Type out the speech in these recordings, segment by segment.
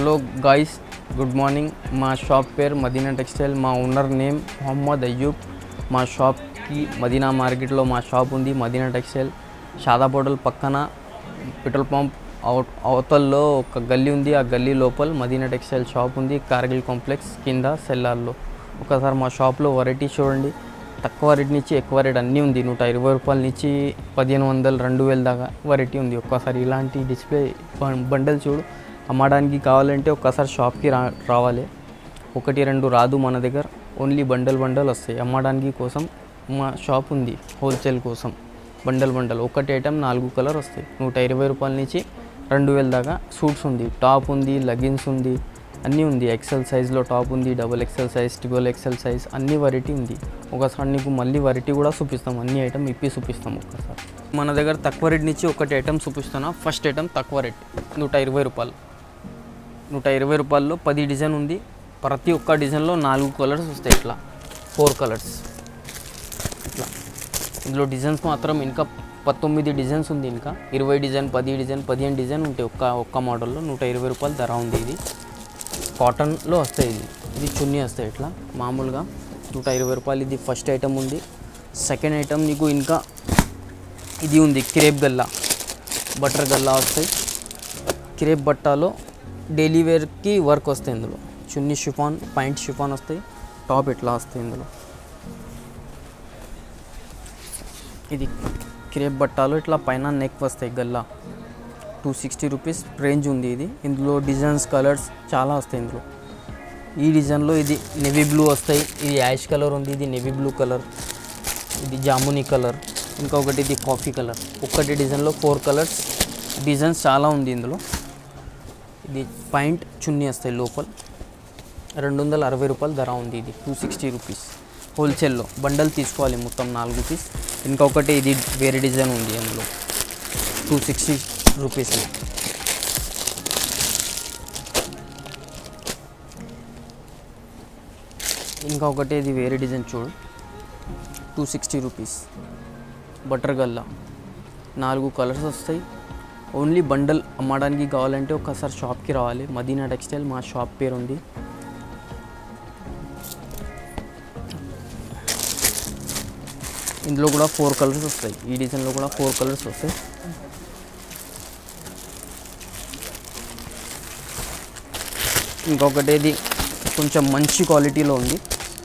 hello guys good morning మా shop పేరు Madina textile మా ఓనర్ నేమ్ మొహమ్మద్ అయ్యూబ్ మా షాప్కి మదీనా మార్కెట్లో మా షాప్ ఉంది మదీనా టెక్స్టైల్ షాదాపోటల్ పక్కన పెట్రోల్ పంప్ అవ- అవతల్లో ఒక గల్లీ ఉంది ఆ గల్లీ లోపల మదీనా టెక్స్టైల్ షాప్ ఉంది కార్గిల్ కాంప్లెక్స్ కింద సెల్లార్లో ఒకసారి మా షాప్లో వెరైటీ చూడండి తక్కువ రేట్ నుంచి ఎక్కువ రేట్ అన్నీ ఉంది నూట ఇరవై రూపాయల నుంచి పదిహేను వందలు రెండు వేల దాకా వెరైటీ ఉంది ఒక్కసారి ఇలాంటి డిస్ప్లే బం- బండల్ చూడు అమ్మడానికి కావాలంటే ఒక్కసారి షాప్కి రా రావాలి ఒకటి రెండు రాదు మన దగ్గర ఓన్లీ బండల్ బండల్ వస్తాయి అమ్మడానికి కోసం మా షాప్ ఉంది హోల్సేల్ కోసం బండల్ బండల్ ఒకటి ఐటమ్ నాలుగు కలర్ వస్తాయి నూట ఇరవై రూపాయల నుంచి రెండు వేల దాకా సూట్స్ ఉంది టాప్ ఉంది లెగిన్స్ ఉంది అన్నీ ఉంది ఎక్సెల్ సైజ్లో టాప్ ఉంది double XL size twelve XL size అన్ని వెరైటీ ఉంది ఒకసారి నీకు మళ్ళీ వెరైటీ కూడా చూపిస్తాం అన్ని ఐటమ్ ఇప్పి చూపిస్తాం ఒక్కసారి మన దగ్గర తక్కువ రేట్ నుంచి ఒకటి ఐటమ్ చూపిస్తున్నా ఫస్ట్ ఐటమ్ తక్కువ రేట్ నూట ఇరవై రూపాయలు నూట ఇరవై రూపాయల్లో పది డిజైన్ ఉంది ప్రతి ఒక్క డిజైన్లో నాలుగు కలర్స్ వస్తాయి ఇట్లా ఫోర్ కలర్స్ ఇట్లా ఇందులో డిజైన్స్ మాత్రం ఇంకా పంతొమ్మిది డిజైన్స్ ఉంది ఇంకా ఇరవై డిజైన్ పది డిజైన్ పదిహేను డిజైన్ ఉంటాయి ఒక్క ఒక్క మోడల్లో నూట ఇరవై రూపాయలు ధర ఉంది ఇది కాటన్లో వస్తాయి ఇది ఇది చున్నీ వస్తాయి ఇట్లా మామూలుగా నూట ఇరవై రూపాయలు ఇది ఫస్ట్ ఐటమ్ ఉంది సెకండ్ ఐటమ్ నీకు ఇంకా ఇది ఉంది క్రేప్ గల్లా బటర్ గల్లా వస్తాయి క్రేప్ బట్టాలో డైలీ వేర్కి వర్క్ వస్తాయి ఇందులో చున్నీ షిఫాన్ పాయింట్ షిఫాన్ వస్తాయి టాప్ ఇట్లా వస్తాయి ఇందులో ఇది క్రేప్ బట్టాలో ఇట్లా పైన నెక్ వస్తాయి గల్లా టూ సిక్స్టీ రూపీస్ రేంజ్ ఉంది ఇది ఇందులో డిజైన్స్ కలర్స్ చాలా వస్తాయి ఇందులో ఈ డిజైన్లో ఇది నెవీ బ్లూ వస్తాయి ఇది యాష్ కలర్ ఉంది ఇది నెవీ బ్లూ కలర్ ఇది జామునీ కలర్ ఇంకొకటి ఇది కాఫీ కలర్ ఒక్కటి డిజైన్లో ఫోర్ కలర్స్ డిజైన్స్ చాలా ఉంది ఇందులో ఇది పాయింట్ చున్నీ వస్తాయి లోపల రెండు వందల అరవై రూపాయలు ధర ఉంది ఇది టూ సిక్స్టీ రూపీస్ హోల్సేల్లో బండల్ తీసుకోవాలి మొత్తం నాలుగు పీస్ ఇంకొకటి ఇది వేరే డిజైన్ ఉంది అందులో టూ సిక్స్టీ రూపీస్ ఇంకొకటి ఇది వేరే డిజైన్ చూడు టూ సిక్స్టీ రూపీస్ బటర్ గల్లా నాలుగు కలర్స్ వస్తాయి ఓన్లీ బండల్ అమ్మడానికి కావాలంటే ఒకసారి షాప్కి రావాలి మదీనా టెక్స్టైల్ మా షాప్ పేరు ఉంది ఇందులో కూడా ఫోర్ కలర్స్ వస్తాయి ఈ డిజైన్లో కూడా ఫోర్ కలర్స్ వస్తాయి ఇంకొకటి ఇది కొంచెం మంచి క్వాలిటీలో ఉంది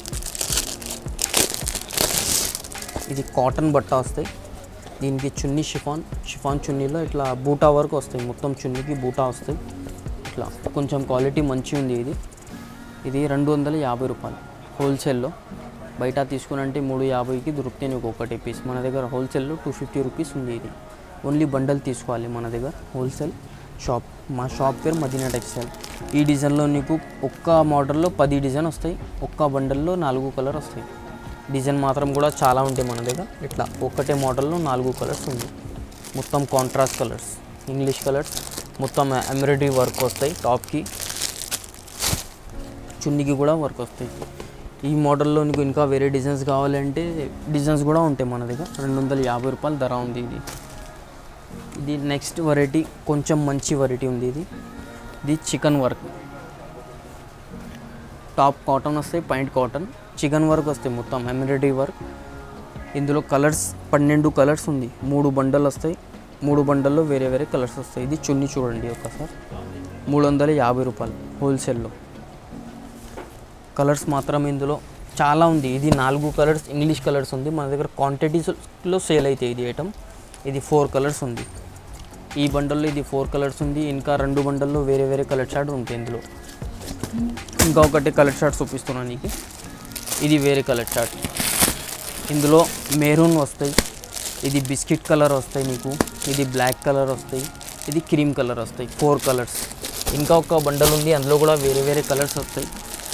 ఇది కాటన్ బట్ట వస్తాయి దీనికి చున్నీ షిఫాన్ షిఫాన్ చున్నీలో ఇట్లా బూటా వరకు వస్తాయి మొత్తం చున్నీకి బూటా వస్తాయి ఇట్లా కొంచెం క్వాలిటీ మంచి ఉంది ఇది ఇది రెండు వందల యాభై రూపాయలు హోల్సేల్లో బయట తీసుకునంటే మూడు యాభైకి దొరుకుతాయి నీకు ఒకటి పీస్ మన దగ్గర హోల్సేల్లో టూ ఫిఫ్టీ రూపీస్ ఉంది ఇది ఓన్లీ బండల్ తీసుకోవాలి మన దగ్గర హోల్సేల్ షాప్ మా షాప్ పేరు మదీనా టెక్స్టైల్ ఈ డిజైన్లో నీకు ఒక్క మోడల్లో పది డిజైన్ వస్తాయి ఒక్క బండల్లో నాలుగు కలర్ వస్తాయి డిజైన్ మాత్రం కూడా చాలా ఉంటాయి మన దగ్గర ఇట్లా ఒకటే మోడల్లో నాలుగు కలర్స్ ఉంది మొత్తం కాంట్రాస్ట్ కలర్స్ ఇంగ్లీష్ కలర్స్ మొత్తం ఎంబ్రాయిడరీ వర్క్ వస్తాయి టాప్కి చున్నీకి కూడా వర్క్ వస్తాయి ఈ మోడల్లో నీకు ఇంకా వేరే డిజైన్స్ కావాలంటే డిజైన్స్ కూడా ఉంటాయి మన దగ్గర రెండు వందల యాభై రూపాయలు ధర ఉంది ఇది ఇది నెక్స్ట్ వెరైటీ కొంచెం మంచి వెరైటీ ఉంది ఇది ఇది చికెన్ వర్క్ టాప్ కాటన్ వస్తాయి పాయింట్ కాటన్ చికెన్ వర్క్ వస్తాయి మొత్తం ఎంబ్రాయిడరీ వర్క్ ఇందులో కలర్స్ పన్నెండు కలర్స్ ఉంది మూడు బండలు వస్తాయి మూడు బండల్లో వేరే వేరే కలర్స్ వస్తాయి ఇది చున్నీ చూడండి ఒకసారి మూడు వందల యాభై రూపాయలు హోల్సేల్లో కలర్స్ మాత్రం ఇందులో చాలా ఉంది ఇది నాలుగు కలర్స్ ఇంగ్లీష్ కలర్స్ ఉంది మన దగ్గర క్వాంటిటీస్లో సేల్ అవుతాయి ఇది ఐటమ్ ఇది ఫోర్ కలర్స్ ఉంది ఈ బండల్లో ఇది ఫోర్ కలర్స్ ఉంది ఇంకా రెండు బండల్లో వేరే వేరే కలర్ షార్ట్ ఉంటాయి ఇందులో ఇంకా ఒకటి కలర్ షార్ట్ చూపిస్తున్నాను నీకు ఇది వేరే కలర్ షార్ట్ ఇందులో మెరూన్ వస్తాయి ఇది బిస్కెట్ కలర్ వస్తాయి నీకు ఇది బ్లాక్ కలర్ వస్తాయి ఇది క్రీమ్ కలర్ వస్తాయి ఫోర్ కలర్స్ ఇంకా ఒక బండల్ ఉంది అందులో కూడా వేరే వేరే కలర్స్ వస్తాయి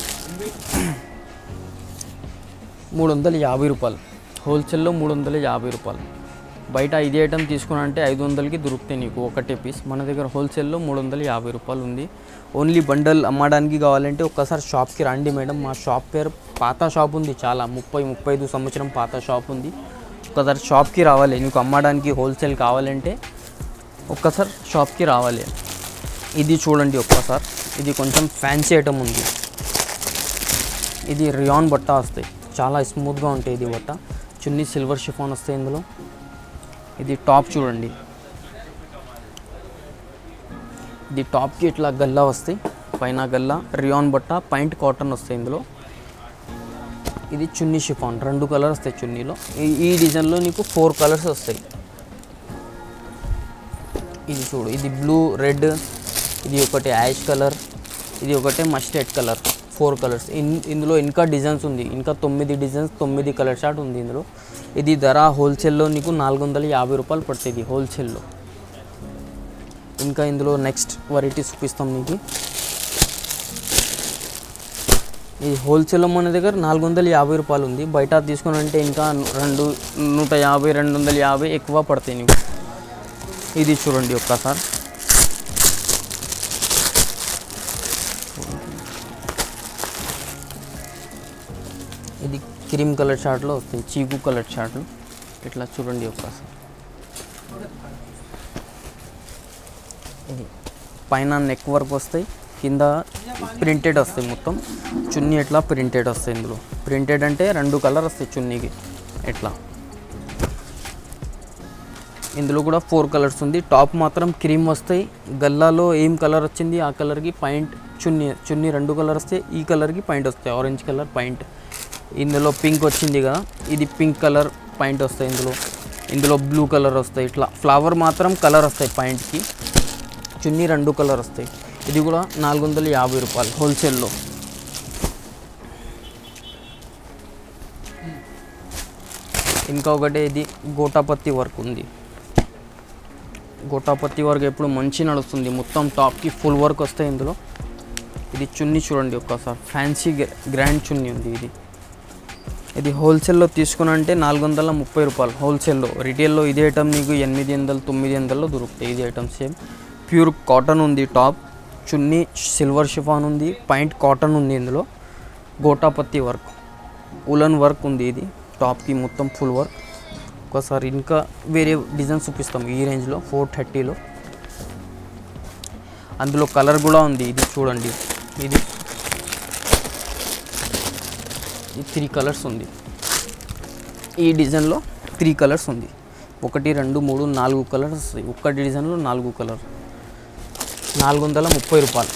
మూడు వందల యాభై రూపాయలు హోల్సేల్లో మూడు వందల యాభై రూపాయలు బయట ఇదే ఐటమ్ తీసుకున్నంటే ఐదు వందలకి దొరుకుతాయి నీకు ఒకటే పీస్ మన దగ్గర హోల్సేల్లో మూడు వందల యాభై రూపాయలు ఉంది ఓన్లీ బండల్ అమ్మడానికి కావాలంటే ఒక్కసారి షాప్కి రండి మేడం మా షాప్ పేరు పాత షాప్ ఉంది చాలా ముప్పై ముప్పై ఐదు సంవత్సరం పాత షాప్ ఉంది ఒకసారి షాప్కి రావాలి నీకు అమ్మడానికి హోల్సేల్ కావాలంటే ఒక్కసారి షాప్కి రావాలి ఇది చూడండి ఒక్కసారి ఇది కొంచెం ఫ్యాన్సీ ఐటమ్ ఉంది ఇది రియాన్ బట్ట వస్తాయి చాలా స్మూత్గా ఉంటాయి ఇది బట్ట చున్నీ సిల్వర్ షిఫాన్ వస్తాయి ఇందులో ఇది టాప్ చూడండి ఇది టాప్కి ఇట్లా గల్లా వస్తాయి పైన గల్లా రియాన్ బట్ట పాయింట్ కాటన్ వస్తాయి ఇందులో ఇది చున్నీ షిఫాన్ రెండు కలర్స్ వస్తాయి చున్నీలో ఈ ఈ డిజైన్లో నీకు ఫోర్ కలర్స్ వస్తాయి ఇది చూడు ఇది బ్లూ రెడ్ ఇది ఒకటి యాష్ కలర్ ఇది ఒకటి mustard colour four colours in ఇందులో ఇంకా డిజైన్స్ ఉంది ఇంకా తొమ్మిది డిజైన్స్ తొమ్మిది కలర్ షార్ట్ ఉంది ఇందులో ఇది ధర హోల్సేల్లో నీకు నాలుగు వందల యాభై రూపాయలు పడుతుంది హోల్సేల్లో ఇంకా ఇందులో నెక్స్ట్ వెరైటీ చూపిస్తాం నీకు ఈ హోల్సేల్లో మన దగ్గర నాలుగు వందల యాభై రూపాయలు ఉంది బయట తీసుకుని అంటే ఇంకా రెండు నూట యాభై రెండు వందల యాభై ఎక్కువ పడతాయి నీకు ఇది చూడండి ఒక్కసారి ఇది క్రీమ్ కలర్ షార్ట్లో వస్తాయి చీకు కలర్ షార్ట్లు ఇట్లా చూడండి ఒక్కసారి ఇది పైన నెక్ వర్క్ వస్తాయి కింద ప్రింటెడ్ వస్తాయి మొత్తం చున్నీ ఎట్లా ప్రింటెడ్ వస్తాయి ఇందులో ప్రింటెడ్ అంటే రెండు కలర్ వస్తాయి చున్నీకి ఎట్లా ఇందులో కూడా ఫోర్ కలర్స్ ఉంది టాప్ మాత్రం క్రీమ్ వస్తాయి గల్లాలో ఏం కలర్ వచ్చింది ఆ కలర్కి పాయింట్ చున్నీ చున్నీ రెండు కలర్ వస్తాయి ఈ కలర్కి పాయింట్ వస్తాయి ఆరెంజ్ కలర్ పాయింట్ ఇందులో పింక్ వచ్చింది కదా ఇది పింక్ కలర్ పాయింట్ వస్తాయి ఇందులో ఇందులో బ్లూ కలర్ వస్తాయి ఇట్లా ఫ్లవర్ మాత్రం కలర్ వస్తాయి పాయింట్కి చున్నీ రెండు కలర్ వస్తాయి ఇది కూడా నాలుగు వందల యాభై రూపాయలు హోల్సేల్లో ఇంకా ఒకటి ఇది గోటాపత్తి వర్క్ ఉంది గోటాపత్తి వర్క్ ఎప్పుడు మంచి నడుస్తుంది మొత్తం టాప్కి ఫుల్ వర్క్ వస్తాయి ఇందులో ఇది చున్నీ చూడండి ఒక్కసారి ఫ్యాన్సీ గ్రాండ్ చున్నీ ఉంది ఇది ఇది హోల్సేల్లో తీసుకుని అంటే నాలుగు వందల ముప్పై రూపాయలు హోల్సేల్లో రిటైల్లో ఇదే ఐటమ్ నీకు ఎనిమిది వందలు తొమ్మిది వందల్లో దొరుకుతాయి ఇది ఐటమ్ సేమ్ ప్యూర్ కాటన్ ఉంది టాప్ చున్నీ సిల్వర్ షిఫాన్ ఉంది పాయింట్ కాటన్ ఉంది ఇందులో గోటాపత్తి వర్క్ ఉలన్ వర్క్ ఉంది ఇది టాప్కి మొత్తం ఫుల్ వర్క్ ఒకసారి ఇంకా వేరే డిజైన్స్ చూపిస్తాం ఈ రేంజ్లో ఫోర్ థర్టీలో అందులో కలర్ కూడా ఉంది ఇది చూడండి ఇది ఈ త్రీ కలర్స్ ఉంది ఈ డిజైన్లో త్రీ కలర్స్ ఉంది ఒకటి రెండు మూడు నాలుగు కలర్స్ వస్తాయి ఒక్కటి డిజైన్లో నాలుగు కలర్ నాలుగు వందల ముప్పై రూపాయలు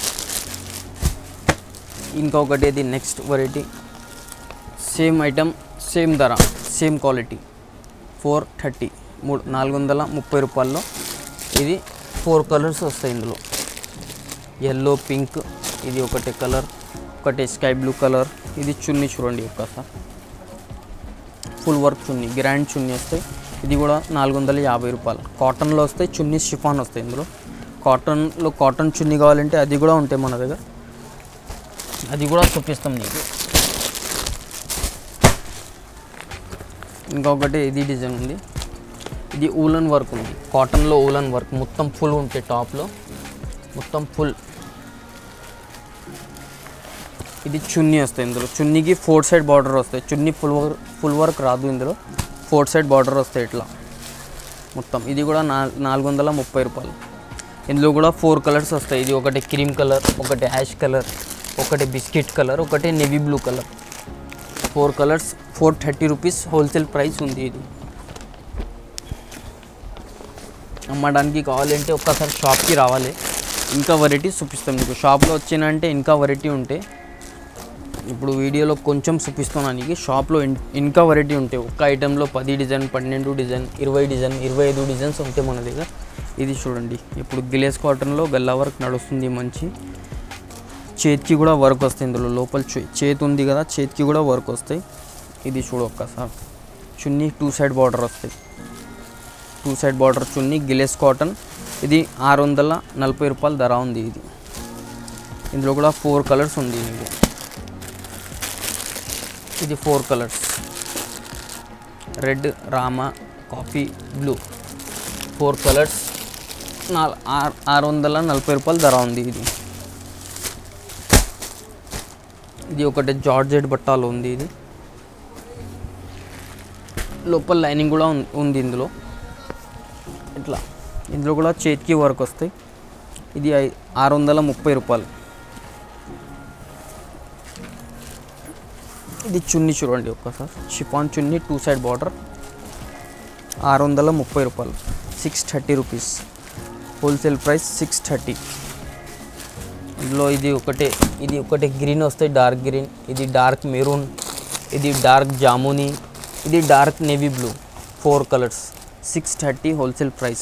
ఇంకా ఒకటి ఇది next variety same item same ధర సేమ్ క్వాలిటీ ఫోర్ థర్టీ మూడు నాలుగు వందల ముప్పై రూపాయల్లో ఇది ఫోర్ కలర్స్ వస్తాయి ఇందులో ఎల్లో పింక్ ఇది ఒకటి కలర్ ఒకటి స్కై బ్లూ కలర్ ఇది చున్నీ చూడండి ఒక్కసారి ఫుల్ వర్క్ చున్నీ గ్రాండ్ చున్నీ వస్తాయి ఇది కూడా నాలుగు వందల యాభై రూపాయలు కాటన్లో వస్తాయి చున్నీ షిఫాన్ వస్తాయి ఇందులో కాటన్లో కాటన్ చున్నీ కావాలంటే అది కూడా ఉంటాయి మన దగ్గర అది కూడా చూపిస్తాం నీకు ఇంకొకటి ఇది డిజైన్ ఉంది ఇది ఊలన్ వర్క్ ఉంది కాటన్లో ఊలన్ వర్క్ మొత్తం ఫుల్ ఉంటాయి టాప్లో మొత్తం ఫుల్ ఇది చున్నీ వస్తాయి ఇందులో చున్నీకి ఫోర్ సైడ్ బార్డర్ వస్తాయి చున్నీ ఫుల్ వర్క్ ఫుల్ వర్క్ రాదు ఇందులో ఫోర్ సైడ్ బార్డర్ వస్తాయి ఇట్లా మొత్తం ఇది కూడా నా నాలుగు వందల ముప్పై రూపాయలు ఇందులో కూడా ఫోర్ కలర్స్ వస్తాయి ఇది ఒకటి క్రీమ్ కలర్ ఒకటి యాష్ కలర్ ఒకటి బిస్కెట్ కలర్ ఒకటి navy blue colour four colours four thirty rupees wholesale price ఉంది ఇది అమ్మడానికి కావాలంటే ఒక్కసారి షాప్కి రావాలి ఇంకా వెరైటీ చూపిస్తాం మీకు షాప్లో వచ్చినంటే ఇంకా వెరైటీ ఉంటాయి ఇప్పుడు వీడియోలో కొంచెం చూపిస్తున్నాను నీకు షాప్లో ఇన్- ఇంకా వెరైటీ ఉంటాయి ఒక్క ఐటెంలో పది డిజైన్ పన్నెండు డిజైన్ ఇరవై డిజైన్ ఇరవై ఐదు డిజైన్స్ ఉంటాయి మన దగ్గర ఇది చూడండి ఇప్పుడు గిలేస్ కాటన్లో గల్లా వర్క్ నడుస్తుంది మంచి చేతికి కూడా వర్క్ వస్తాయి ఇందులో లోపల చే- చేతి ఉంది కదా చేతికి కూడా వర్క్ వస్తాయి ఇది చూడు ఒక్కసారి చున్నీ టూ సైడ్ బార్డర్ వస్తాయి టూ సైడ్ బార్డర్ చున్నీ గిలేస్ కాటన్ ఇది ఆరు వందల నలభై రూపాయల ధర ఉంది ఇది ఇందులో కూడా ఫోర్ కలర్స్ ఉంది నీకు ఇది ఫోర్ కలర్స్ రెడ్ రామ కాఫీ బ్లూ ఫోర్ కలర్స్ నాల్ ఆరు ఆరు వందల నలభై రూపాయల ధర ఉంది ఇది ఇది ఒకటి జార్జెట్ బట్టాలు ఉంది ఇది లోపల లైనింగ్ కూడా ఉం- ఉంది ఇందులో ఇట్లా ఇందులో కూడా చేతికి వర్క్ వస్తాయి ఇది ఐ- ఆరు వందల ముప్పై రూపాయలు ఇది చున్నీ చూడండి ఒక్కసారి chiffon chunni two side border ఆరు వందల ముప్పై రూపాయలు six thirty rupees wholesale price six thirty ఇందులో ఇది ఒకటే ఇది ఒకటే గ్రీన్ వస్తాయి డార్క్ గ్రీన్ ఇది డార్క్ మెరూన్ ఇది డార్క్ జామునీ ఇది dark navy blue four colours six thirty wholesale price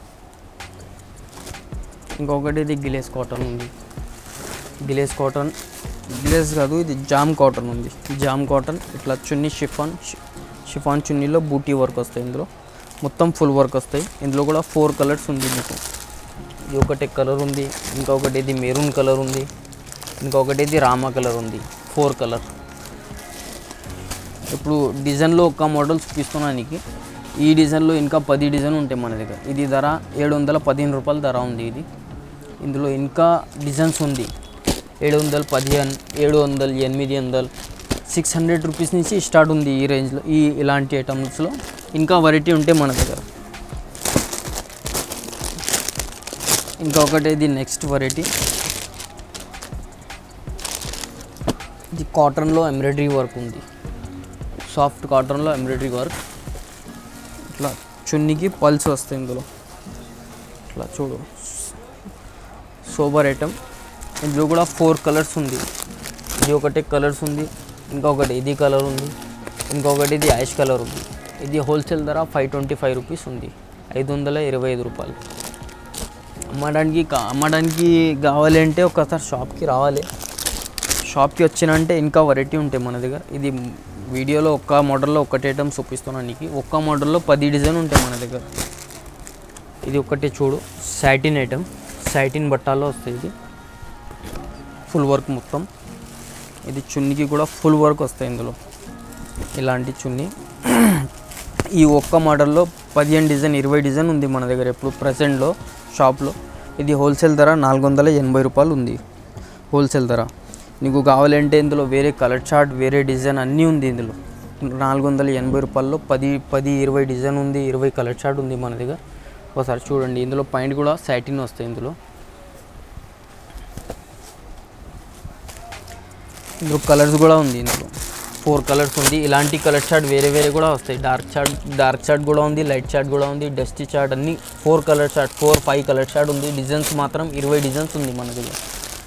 ఇంకొకటి ఇది గిలేస్ కాటన్ ఉంది గిలేస్ కాటన్ గిలేస్ కాదు ఇది జామ్ కాటన్ ఉంది జామ్ కాటన్ ఇట్లా చున్నీ షిఫాన్ షి- షిఫాన్ చున్నీలో బూటీ వర్క్ వస్తాయి ఇందులో మొత్తం ఫుల్ వర్క్ వస్తాయి ఇందులో కూడా ఫోర్ కలర్స్ ఉంది మీకు ఇది ఒకటి కలర్ ఉంది ఇంకొకటి ఇది మెరూన్ కలర్ ఉంది ఇంకొకటి ఇది రామా కలర్ ఉంది ఫోర్ కలర్ ఇప్పుడు డిజైన్లో ఒక మోడల్ చూపిస్తున్నానికి ఈ డిజైన్లో ఇంకా పది డిజైన్ ఉంటాయి మన దగ్గర ఇది ధర ఏడు వందల పదిహేను రూపాయల ధర ఉంది ఇది ఇందులో ఇంకా డిజైన్స్ ఉంది ఏడు వందల పదిహేను ఏడు వందలు ఎనిమిది వందలు సిక్స్ హండ్రెడ్ రూపీస్ నుంచి స్టార్ట్ ఉంది ఈ రేంజ్లో ఈ ఇలాంటి ఐటమ్స్లో ఇంకా వెరైటీ ఉంటాయి మన దగ్గర ఇంకొకటి ఇది నెక్స్ట్ వెరైటీ ఇది కాటన్లో ఎంబ్రాయిడరీ వర్క్ ఉంది సాఫ్ట్ కాటన్లో ఎంబ్రాయిడరీ వర్క్ ఇట్లా చున్నీకి పల్స్ వస్తాయి ఇందులో ఇట్లా చూడు సోబర్ ఐటమ్ ఇందులో కూడా ఫోర్ కలర్స్ ఉంది ఇది ఒకటి కలర్స్ ఉంది ఇంకొకటి ఇది కలర్ ఉంది ఇంకొకటి ఇది యాష్ కలర్ ఉంది ఇది హోల్సేల్ ధర ఫైవ్ ట్వంటీ ఫైవ్ రూపీస్ ఉంది ఐదు వందల ఇరవై ఐదు రూపాయలు అమ్మడానికి కా- అమ్మడానికి కావాలి అంటే ఒకసారి షాప్కి రావాలి షాప్కి వచ్చినంటే ఇంకా వెరైటీ ఉంటాయి మన దగ్గర ఇది వీడియోలో ఒక్క మోడల్లో ఒకటి ఐటమ్ చూపిస్తున్నాను నీకు ఒక్క మోడల్లో పది డిజైన్ ఉంటాయి మన దగ్గర ఇది ఒకటి చూడు సాటిన్ ఐటమ్ సాటిన్ బట్టాలో వస్తాయి ఇది ఫుల్ వర్క్ మొత్తం ఇది చున్నీకి కూడా ఫుల్ వర్క్ వస్తాయి ఇందులో ఇలాంటి చున్నీ ఈ ఒక్క మోడల్లో పదిహేను డిజైన్ ఇరవై డిజైన్ ఉంది మన దగ్గర ఇప్పుడు ప్రజెంట్లో షాప్లో ఇది హోల్సేల్ ధర నాలుగు వందల ఎనభై రూపాయలు ఉంది హోల్సేల్ ధర నీకు కావాలంటే ఇందులో వేరే కలర్ చార్ట్ వేరే డిజైన్ అన్నీ ఉంది ఇందులో నాలుగు వందల ఎనభై రూపాయల్లో పది పది ఇరవై డిజైన్ ఉంది ఇరవై కలర్ చార్ట్ ఉంది మన దగ్గర ఒకసారి చూడండి ఇందులో పాయింట్ కూడా సాటిన్ వస్తాయి ఇందులో ఇందులో కలర్స్ కూడా ఉంది ఇందులో ఫోర్ కలర్స్ ఉంది ఇలాంటి కలర్ చార్ట్ వేరే వేరే కూడా వస్తాయి డార్క్ చార్ట్ డార్క్ చార్ట్ కూడా ఉంది లైట్ చార్ట్ కూడా ఉంది డస్టీ చార్ట్ అన్ని four colour chart four five colour chart ఉంది డిజైన్స్ మాత్రం ఇరవై డిజైన్స్ ఉంది మన దగ్గర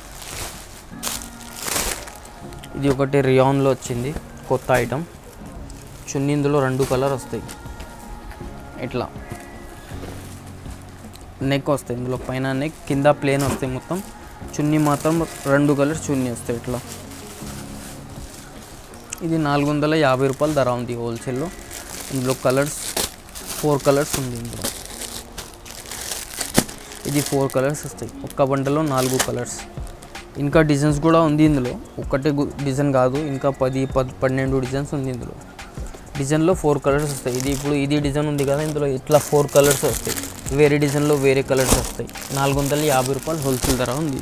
ఇది ఒకటి రియాన్లో వచ్చింది కొత్త ఐటమ్ చున్నీ ఇందులో రెండు కలర్ వస్తాయి ఇట్లా నెక్ వస్తాయి ఇందులో పైన నెక్ కింద ప్లేన్ వస్తాయి మొత్తం చున్నీ మాత్రం రెండు కలర్ చున్నీ వస్తాయి ఇట్లా ఇది నాలుగు వందల యాభై రూపాయల ధర ఉంది హోల్సేల్లో ఇందులో కలర్స్ ఫోర్ కలర్స్ ఉంది ఇందులో ఇది ఫోర్ కలర్స్ వస్తాయి ఒక్క బండలో నాలుగు కలర్స్ ఇంకా డిజైన్స్ కూడా ఉంది ఇందులో ఒక్కటే గు- డిజైన్ కాదు ఇంకా పది పద్ పన్నెండు డిజైన్స్ ఉంది ఇందులో డిజైన్లో ఫోర్ కలర్స్ వస్తాయి ఇది ఇప్పుడు ఇది డిజైన్ ఉంది కదా ఇందులో ఇట్లా ఫోర్ కలర్స్ వస్తాయి వేరే డిజైన్లో వేరే కలర్స్ వస్తాయి నాలుగు వందల యాభై రూపాయలు హోల్సేల్ ధర ఉంది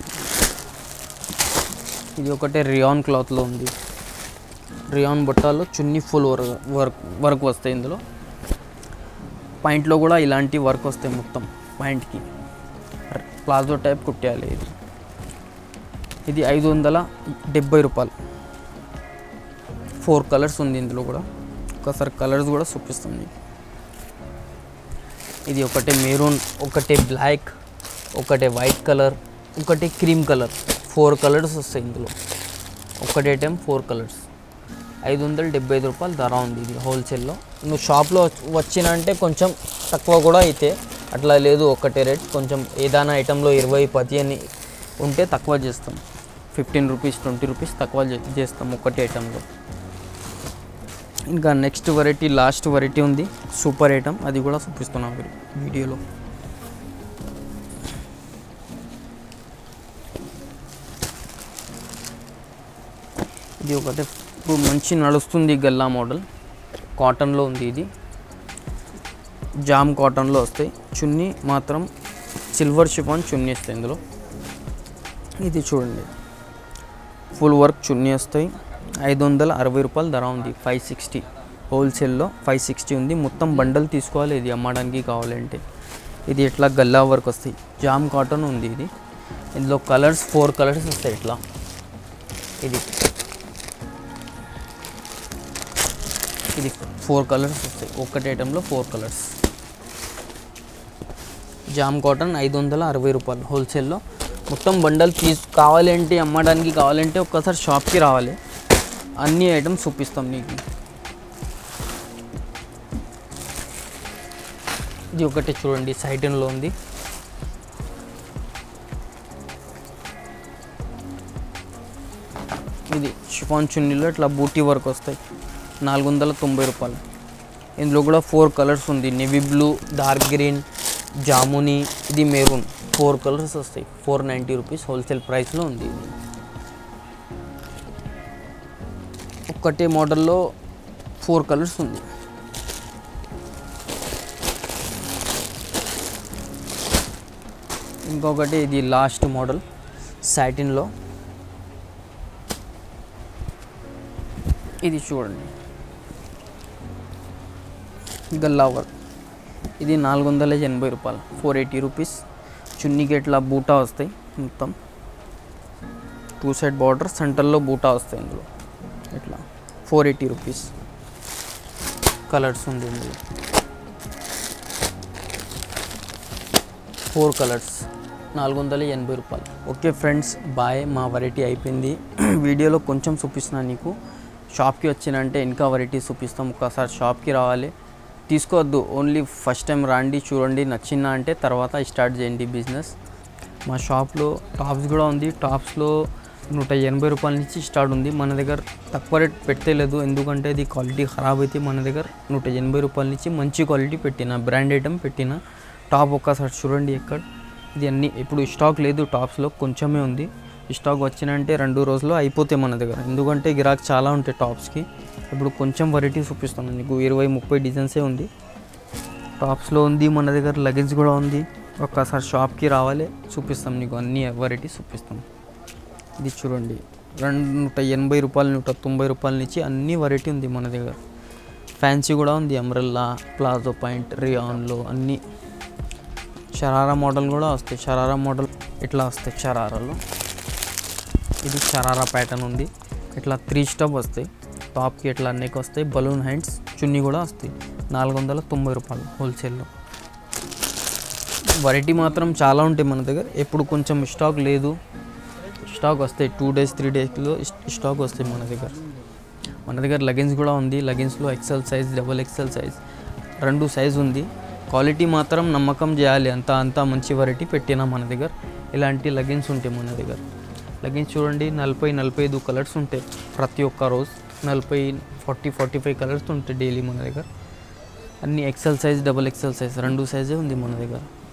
ఇది ఒకటే రియాన్ క్లాత్లో ఉంది రియాన్ బట్టాలో chunni full work work work వస్తాయి ఇందులో పాయింట్లో కూడా ఇలాంటి వర్క్ వస్తాయి మొత్తం పాయింట్కి ప్లాజో టైప్ కుట్టేయాలి ఇది ఇది ఐదు వందల డెబ్బై రూపాయలు ఫోర్ కలర్స్ ఉంది ఇందులో కూడా ఒకసారి కలర్స్ కూడా చూపిస్తాం మీకు ఇది ఒకటి మెరూన్ ఒకటి బ్లాక్ ఒకటి వైట్ కలర్ ఒకటి క్రీమ్ కలర్ ఫోర్ కలర్స్ వస్తాయి ఇందులో ఒకటి ఐటెం ఫోర్ కలర్స్ ఐదు వందల డెబ్బై ఐదు రూపాయలు ధర ఉంది ఇది హోల్సేల్లో నువ్వు షాప్లో వచ్చిన అంటే కొంచెం తక్కువ కూడా అయితే అట్లా లేదు ఒకటే రేట్ కొంచెం ఏదైనా ఐటెంలో ఇరవై పది అని ఉంటే తక్కువ చేస్తాం ఫిఫ్టీన్ రూపీస్ ట్వంటీ రూపీస్ తక్కువ చే- చేస్తాం ఒకటి ఐటెంలో ఇంకా నెక్స్ట్ వెరైటీ లాస్ట్ వెరైటీ ఉంది సూపర్ ఐటమ్ అది కూడా చూపిస్తున్నాం వీడి- వీడియోలో ఇది ఒకటి ఇప్పుడు మంచి నడుస్తుంది గల్లా మోడల్ కాటన్లో ఉంది ఇది జామ్ కాటన్లో వస్తాయి చున్నీ మాత్రం సిల్వర్ షిఫాన్ చున్నీ వస్తాయి ఇందులో ఇది చూడండి ఫుల్ వర్క్ చున్నీ వస్తాయి ఐదు వందల అరవై రూపాయలు ధర ఉంది ఫైవ్ సిక్స్టీ హోల్సేల్లో ఫైవ్ సిక్స్టీ ఉంది మొత్తం బండల్ తీసుకోవాలి ఇది అమ్మడానికి కావాలంటే ఇది ఇట్లా గల్లా వర్క్ వస్తాయి జామ్ కాటన్ ఉంది ఇది ఇందులో కలర్స్ ఫోర్ కలర్స్ వస్తాయి ఇట్లా ఇది ఇది ఫోర్ కలర్స్ వస్తాయి ఒక్కటి ఐటెంలో ఫోర్ కలర్స్ జామ్ కాటన్ ఐదు వందల అరవై రూపాయలు హోల్సేల్లో మొత్తం బండల్ తీసు కావాలంటే అమ్మడానికి కావాలంటే ఒక్కసారి షాప్కి రావాలి అన్ని ఐటమ్స్ చూపిస్తాం నీకు ఇది ఒకటి చూడండి సైటన్లో ఉంది ఇది షిఫాన్ చున్నీలో ఇట్లా బూటీ వర్క్ వస్తాయి నాలుగు వందల తొంభై రూపాయలు ఇందులో కూడా ఫోర్ కలర్స్ ఉంది నెవీ బ్లూ డార్క్ గ్రీన్ జాముని ఇది మెరూన్ ఫోర్ కలర్స్ వస్తాయి ఫోర్ నైంటీ రూపీస్ హోల్సేల్ ప్రైస్లో ఉంది ఇది ఒక్కటే మోడల్లో ఫోర్ కలర్స్ ఉంది ఇంకొకటి ఇది లాస్ట్ మోడల్ సాటిన్లో ఇది చూడండి గల్లా వర్క్ ఇది నాలుగు వందల ఎనభై రూపాయలు ఫోర్ ఎయిటీ రూపీస్ చున్నీకి ఇట్లా బూటా వస్తాయి మొత్తం టూ సైడ్ బార్డర్ సెంటర్లో బూటా వస్తాయి ఇందులో ఇట్లా ఫోర్ ఎయిటీ రూపీస్ కలర్స్ ఉంది ఇందులో ఫోర్ కలర్స్ నాలుగు వందల ఎనభై రూపాయలు ఓకే ఫ్రెండ్స్ బాయ్ మా వెరైటీ అయిపోయింది వీడియోలో కొంచెం చూపిస్తున్నాను నీకు షాప్కి వచ్చినంటే ఇంకా వెరైటీ చూపిస్తాం ఒకసారి షాప్కి రావాలి తీసుకోవద్దు ఓన్లీ ఫస్ట్ టైం రండి చూడండి నచ్చిందా అంటే తర్వాత స్టార్ట్ చేయండి బిజినెస్ మా షాప్లో టాప్స్ కూడా ఉంది టాప్స్లో నూట ఎనభై రూపాయల నుంచి స్టార్ట్ ఉంది మన దగ్గర తక్కువ రేట్ పెట్టలేదు ఎందుకంటే ఇది క్వాలిటీ ఖరాబ్ అయితే మన దగ్గర నూట ఎనభై రూపాయల నుంచి మంచి క్వాలిటీ పెట్టిన బ్రాండ్ ఐటమ్ పెట్టిన టాప్ ఒక్కసారి చూడండి ఎక్కడ ఇది అన్ని ఇప్పుడు స్టాక్ లేదు టాప్స్లో కొంచెమే ఉంది స్టాక్ వచ్చినంటే రెండు రోజుల్లో అయిపోతాయి మన దగ్గర ఎందుకంటే గిరాక్ చాలా ఉంటాయి టాప్స్కి ఇప్పుడు కొంచెం వెరైటీ చూపిస్తాను నీకు ఇరవై ముప్పై డిజైన్సే ఉంది టాప్స్లో ఉంది మన దగ్గర లగేజ్ కూడా ఉంది ఒక్కసారి షాప్కి రావాలి చూపిస్తాం నీకు అన్ని వెరైటీ చూపిస్తాం ఇది చూడండి రెండు నూట ఎనభై రూపాయలు నూట తొంభై రూపాయల నుంచి అన్ని వెరైటీ ఉంది మన దగ్గర ఫ్యాన్సీ కూడా ఉంది అంబ్రెల్లా ప్లాజో పాయింట్ రియాన్లో అన్నీ షరారా మోడల్ కూడా వస్తాయి షరారా మోడల్ ఇట్లా వస్తాయి షరారాలో ఇది షరారా ప్యాటర్న్ ఉంది ఇట్లా త్రీ స్టెప్ వస్తాయి టాప్కి ఇట్లా నెక్ వస్తాయి బలూన్ హ్యాండ్స్ చున్నీ కూడా వస్తాయి నాలుగు వందల తొంభై రూపాయలు హోల్సేల్లో వెరైటీ మాత్రం చాలా ఉంటాయి మన దగ్గర ఎప్పుడు కొంచెం స్టాక్ లేదు స్టాక్ వస్తాయి టూ డేస్ త్రీ డేస్లో స్టాక్ వస్తాయి మన దగ్గర మన దగ్గర లగెన్స్ కూడా ఉంది లగెన్స్లో XL size double XL size రెండు సైజ్ ఉంది క్వాలిటీ మాత్రం నమ్మకం చేయాలి అంత అంత మంచి వెరైటీ పెట్టినా మన దగ్గర ఇలాంటి లగెన్స్ ఉంటాయి మన దగ్గర లగెన్స్ చూడండి నలభై నలభై ఐదు కలర్స్ ఉంటాయి ప్రతి ఒక్క రోజు నలభై ఫార్టీ ఫార్టీ ఫైవ్ కలర్స్ ఉంటాయి డైలీ మన దగ్గర అన్ని XL size double XL size రెండు సైజే ఉంది మన దగ్గర